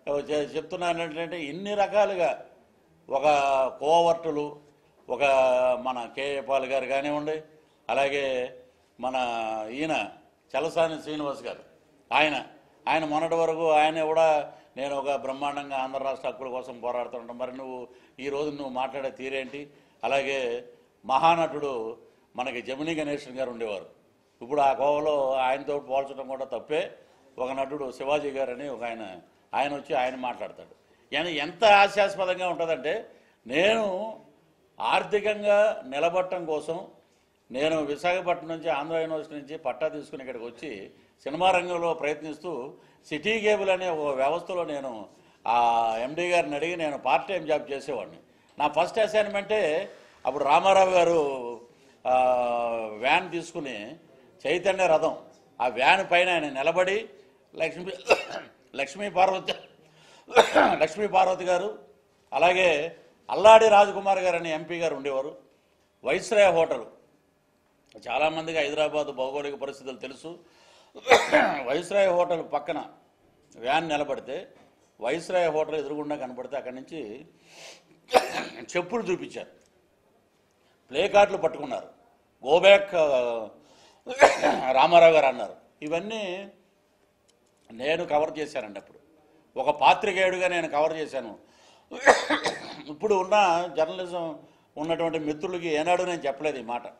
చె- చెప్తున్నాను ఏంటంటే ఇన్ని రకాలుగా ఒక కోవర్టులు ఒక మన కేఏ పాల్ గారు కానివ్వండి అలాగే మన ఈయన చలసాని శ్రీనివాస్ గారు ఆయన ఆయన మొన్నటి వరకు ఆయన కూడా నేను ఒక బ్రహ్మాండంగా ఆంధ్ర రాష్ట్ర హక్కుల కోసం పోరాడుతుంటాం మరి నువ్వు ఈ రోజు నువ్వు మాట్లాడే తీరేంటి అలాగే మహానటుడు మనకి జమినీ గణేషన్ గారు ఉండేవారు ఇప్పుడు ఆ కోవలో ఆయనతో పోల్చడం కూడా తప్పే ఒక నటుడు శివాజీ గారు అని ఒక ఆయన ఆయన వచ్చి ఆయన మాట్లాడతాడు ఆయన ఎంత హాస్యాస్పదంగా ఉంటుందంటే నేను ఆర్థికంగా నిలబడటం కోసం నేను విశాఖపట్నం నుంచి ఆంధ్ర యూనివర్సిటీ నుంచి పట్టా తీసుకుని ఇక్కడికి వచ్చి సినిమా రంగంలో ప్రయత్నిస్తూ సిటీ కేబుల్ అనే ఒక వ్యవస్థలో నేను ఆ ఎండీ గారిని అడిగి నేను పార్ట్ టైం జాబ్ చేసేవాడిని నా ఫస్ట్ అసైన్మెంటే అప్పుడు రామారావు గారు ఆ, వ్యాన్ తీసుకుని చైతన్య రథం ఆ వ్యాన్ పైన ఆయన నిలబడి లక్ష్మీ లక్ష్మీ పార్వతి లక్ష్మీ పార్వతి గారు అలాగే అల్లాడి రాజకుమార్ గారు అనే ఎంపీ గారు ఉండేవారు వైస్రాయ హోటల్ చాలామందికి హైదరాబాద్ భౌగోళిక పరిస్థితులు తెలుసు వైస్రాయ్ హోటల్ పక్కన వ్యాన్ నిలబడితే వైస్రాయ్ హోటల్ ఎదురుగుండా కనబడితే అక్కడి నుంచి చెప్పులు చూపించారు ప్లే కార్డులు పట్టుకున్నారు గోబ్యాక్ రామారావు గారు అన్నారు ఇవన్నీ నేను కవర్ చేశానండి అప్పుడు ఒక పాత్రికేయుడిగా నేను కవర్ చేశాను ఇప్పుడు ఉన్న జర్నలిజం ఉన్నటువంటి మిత్రులకి ఏనాడు నేను చెప్పలేదు ఈ మాట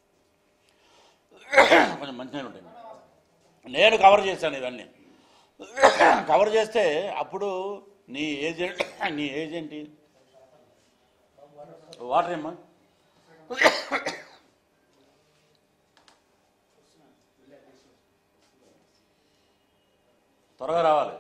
కొంచెం మంచిగా ఉంటుంది నేను కవర్ చేశాను ఇవన్నీ కవర్ చేస్తే అప్పుడు నీ ఏజెంట్ నీ ఏజెంట్ వాటర్ ఏమ్మా త్వరగా రావాలి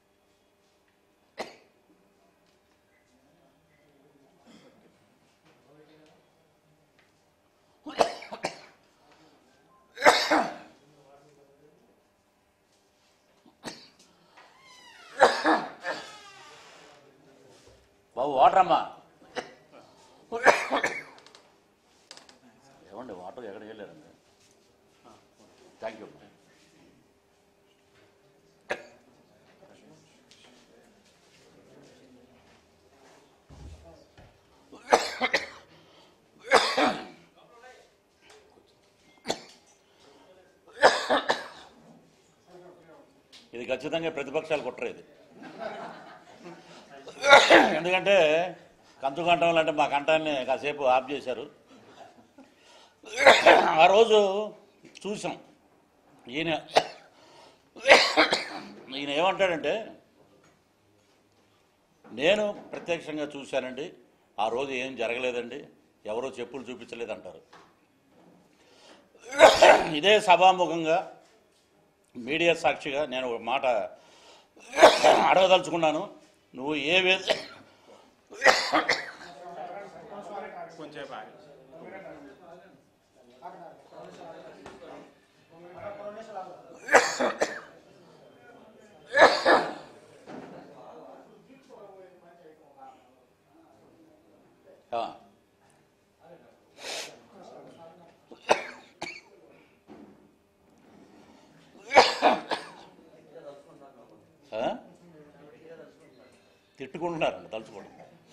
బాబు వాటర్ అమ్మా ఏమండి వాటర్ ఎక్కడికి వెళ్ళారండి థ్యాంక్ యూ ఇది ఖచ్చితంగా ప్రతిపక్షాలు కుట్రేది ఎందుకంటే కంచు కంఠంలో అంటే మా కంఠాన్ని కాసేపు ఆఫ్ చేశారు ఆ రోజు చూసాం ఈయన ఈయన ఏమంటాడంటే నేను ప్రత్యక్షంగా చూశానండి ఆ రోజు ఏం జరగలేదండి ఎవరో చెప్పులు చూపించలేదు అంటారు ఇదే సభాముఖంగా మీడియా సాక్షిగా నేను ఒక మాట అడగదలుచుకున్నాను నువ్వు ఏ వే కొంచెం ఆగి. ఆ. ఆ? తిట్టుకుంటున్నారండి తలుచుకోవడం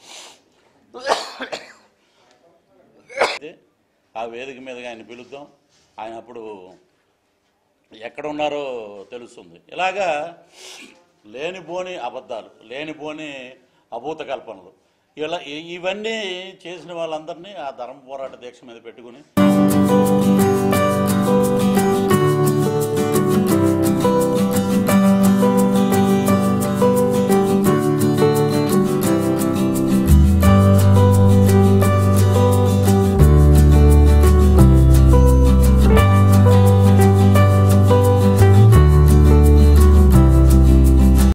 అయితే ఆ వేదిక మీదుగా ఆయన పిలుద్దాం ఆయన అప్పుడు ఎక్కడ ఉన్నారో తెలుస్తుంది ఇలాగా లేనిపోని అబద్ధాలు లేనిపోని అభూత కల్పనలు ఇలా ఇ- ఇవన్నీ చేసిన వాళ్ళందరినీ ఆ ధర్మ పోరాట దీక్ష మీద పెట్టుకుని